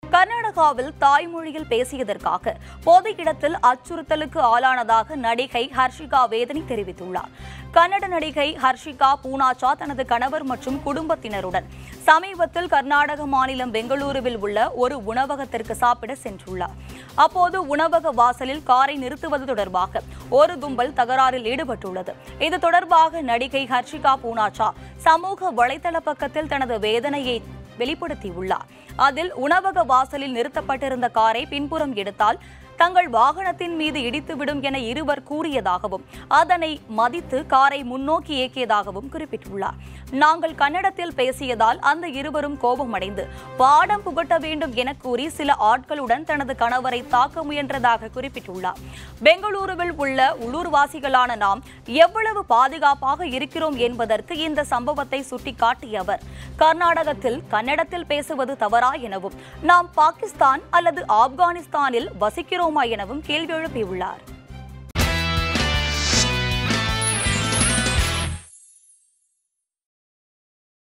கர்நாடகாவில் தாய்மொழியில் பேசியதற்காக பொது இடத்தில் அச்சுறுத்தலுக்கு ஆளானதாக நடிகை ஹர்ஷிகா வேதனை தெரிவித்துள்ளார் கன்னட நடிகை ஹர்ஷிகா பூனாச்சா தனது கணவர் மற்றும் குடும்பத்தினருடன் சமீபத்தில் கர்நாடக மாநிலம் பெங்களூருவில் உள்ள ஒரு உணவகத்திற்கு சாப்பிட சென்றுள்ளார் அப்போது உணவக வாசலில் காரை நிறுத்துவது தொடர்பாக ஒரு கும்பல் தகராறில் ஈடுபட்டுள்ளது இது தொடர்பாக நடிகை ஹர்ஷிகா பூனாச்சா சமூக வலைதள பக்கத்தில் தனது வேதனையை வெளிப்படுத்தியுள்ளார் அதில் உணவக வாசலில் நிறுத்தப்பட்டிருந்த காரை பின்புறம் எடுத்தால் தங்கள் வாகனத்தின் மீது இடித்துவிடும் என இருவர் கூறியதாகவும் அதனை மதித்து காரை முன்னோக்கி இயக்கியதாகவும் குறிப்பிட்டுள்ளார் நாங்கள் கன்னடத்தில் பேசியதால் அந்த இருவரும் கோபமடைந்து பாடம் புகட்ட வேண்டும் என கூறி சில ஆட்களுடன் தனது கணவரை தாக்க முயன்றதாக குறிப்பிட்டுள்ளார் பெங்களூருவில் உள்ள உள்ளூர்வாசிகளான நாம் எவ்வளவு பாதுகாப்பாக இருக்கிறோம் என்பதற்கு இந்த சம்பவத்தை சுட்டிக்காட்டிய அவர் கர்நாடகத்தில் கன்னடத்தில் பேசுவது தவறா எனவும் நாம் பாகிஸ்தான் அல்லது ஆப்கானிஸ்தானில் வசிக்கிறோமா எனவும் கேள்வி எழுப்பியுள்ளார்